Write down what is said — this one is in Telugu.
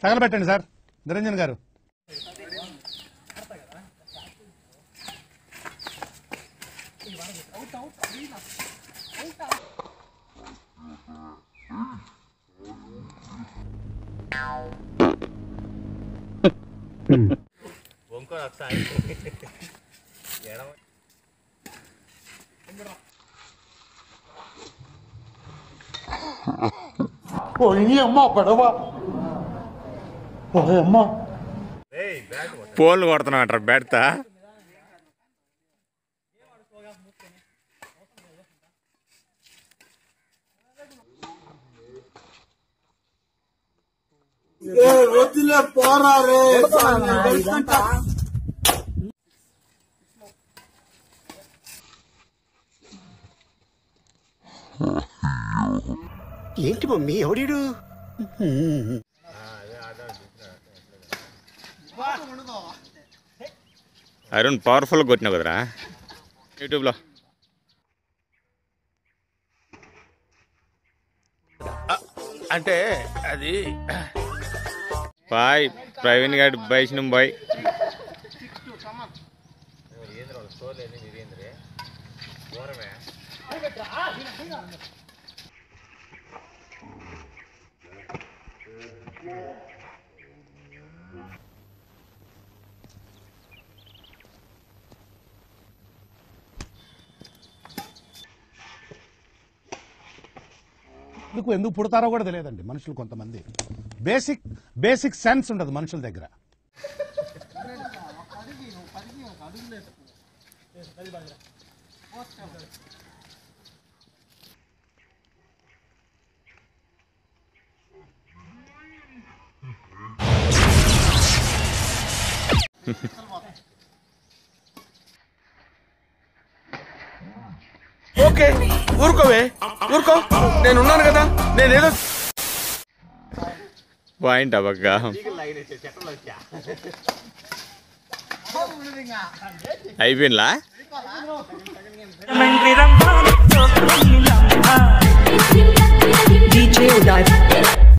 తగలబెట్టండి సార్ నిరంజన్ గారు వంకో ఒకసారి ఎడమ పోయి అమ్మ పడవ ఓయ్ అమ్మ ఏయ్ బ్యాట్ కొట్టు. పోల్ని కొడుతున్నావు అంటారు బ్యాట్తా వదిలే పోరా రే ఏంటి మమ్మీ ఎవడీడు అరుణ్ పవర్ఫుల్గా కొట్టినావు కదరా యూట్యూబ్లో అంటే అది బాయ్ ప్రవీణ్ గారి బైసినం బాయ్ చూడలేదు వీరేంద్రే దూరమే ఎందుకు ఎందుకు పుడతారో కూడా తెలియదండి మనుషులు కొంతమంది బేసిక్ బేసిక్ సెన్స్ ఉండదు మనుషుల దగ్గర ఓకే ఊరుకోవే ఊరుకో నేను ఉన్నాను కదా నేనేదో పాయింట్ అవ్వగా అయిపోయిందా DJ Uday.